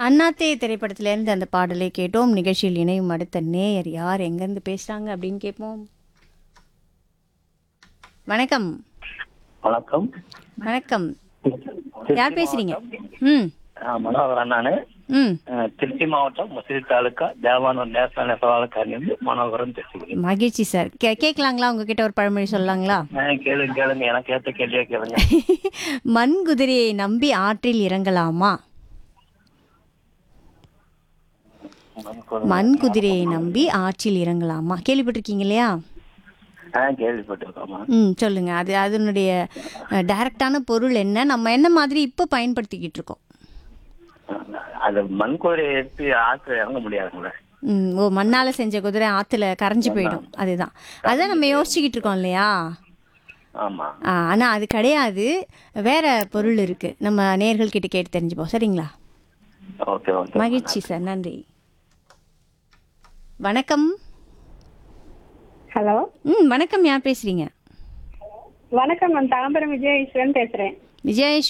அண்ணாத்தே திரைப்படத்திலேருந்து அந்த பாடலை கேட்டோம் நிகழ்ச்சியில் இணையும் அடுத்த நேயர் யார் எங்கேருந்து பேசுகிறாங்க அப்படின்னு கேட்போம் வணக்கம் வணக்கம் வணக்கம் யார் பேசுறீங்க ம் ஆ, மனோகரன் நானு ம் அஹ், திருச்சி மாவட்டம் முசிறி தாலுக்கா தேவானூர் நேஷனல் நெசவாளக்காரிலிருந்து மனோகரன் பேசுகிறேன் மகிழ்ச்சி சார் கே கேட்கலாங்களா உங்ககிட்ட ஒரு பழமொழி சொல்லலாங்களா அஹ், கேளுங்க கேளுங்க எனக்கு ஏத்த கேள்வியா கேளுங்க மண் குதிரையை நம்பி ஆற்றில் இறங்கலாமா மண் குதிரையை நம்பி ஆற்றில் இறங்கலாமா கேள்விப்பட்டிருக்கீங்க இல்லையா ஆ கேள்விப்பட்டிருக்கோமா ம் சொல்லுங்க அது அதனுடைய டைரக்டான பொருள் என்ன நம்ம என்ன மாதிரி இப்போ பயன்படுத்திக்கிட்டு இருக்கோம் அது மண் குதிரையை எடுத்து ஆற்று இறங்க முடியாதுங்களே ம், ஓ மண்ணால செஞ்ச குதிரை ஆத்துல கரைஞ்சு போயிடும் அதுதான் அதான் நம்ம யோசிச்சுக்கிட்டு இருக்கோம் இல்லையா ஆமா ஆ, ஆனா அது கிடையாது வேற பொருள் இருக்கு நம்ம நேர்கள் கிட்ட கேட்டு தெரிஞ்சுப்போம் சரிங்களா ஓகே ஓகே மகிழ்ச்சி சார் நன்றி வணக்கம் ஹலோ ம் வணக்கம் யார் பேசுறீங்க வணக்கம் நான் தாம்பரம் விஜயேஸ்வரன் பேசுறேன் விஜயேஸ்வரி